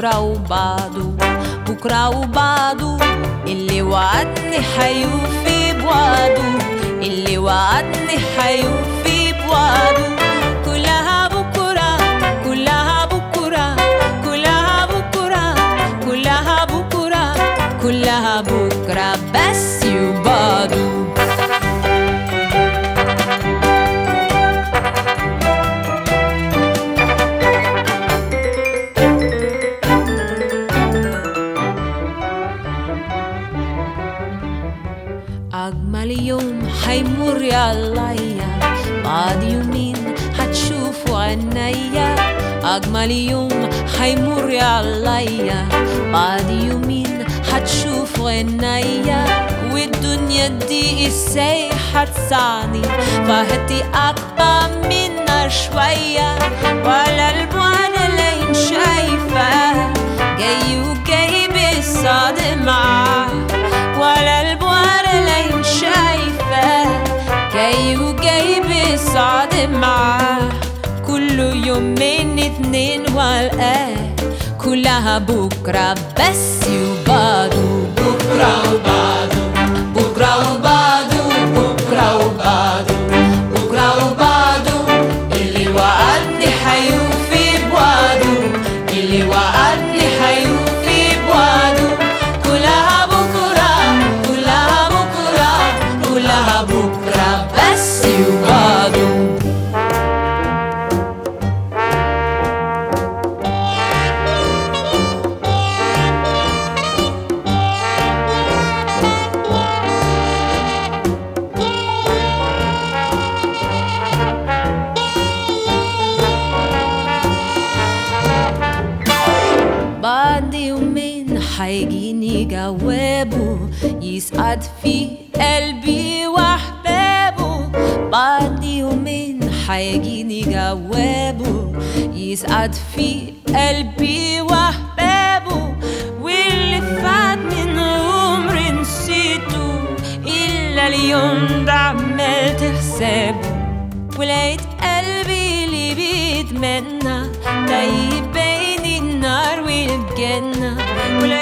بكرة وبعده بكرة وبعده اللي وعدني حيوفي بوعده اللي وعدني حيوفي بوعده كلها بكرة كلها بكرة كلها بكرة كلها بكرة كلها بكرة بس يبعده أجمل يوم حيمر عليا بعد يومين هتشوفوا عينيا أجمل يوم حيمر عليا بعد يومين هتشوفوا عينيا والدنيا دي ازاي هتسعني فهدي أكبر منها شوية ولا البعد لين شايفة جاي وجاي بالصادم معاه ولا البوار لين شايفة جاي وجاي بالصعد معاه كل يومين اتنين والقاه كلها بكرة بس وبعده بكرة وبعده بكرة وبعده بكرة وبعده بكرة وبعده اللي وعدني حيوفي بوعده اللي وعدني حيوفي بوعده كلها بكرة كلها بكرة كلها بكرة بس وبعده بعد يومين حيجيني جوابه يسعد في قلبي واحبابه بعد يومين حيجيني جوابه يسعد في قلبي واحبابه واللي فات من عمري نسيته الا اليوم ده عملت حسابه ولقيت قلبي اللي بيتمنى ده يبين النار والجنة ولقيت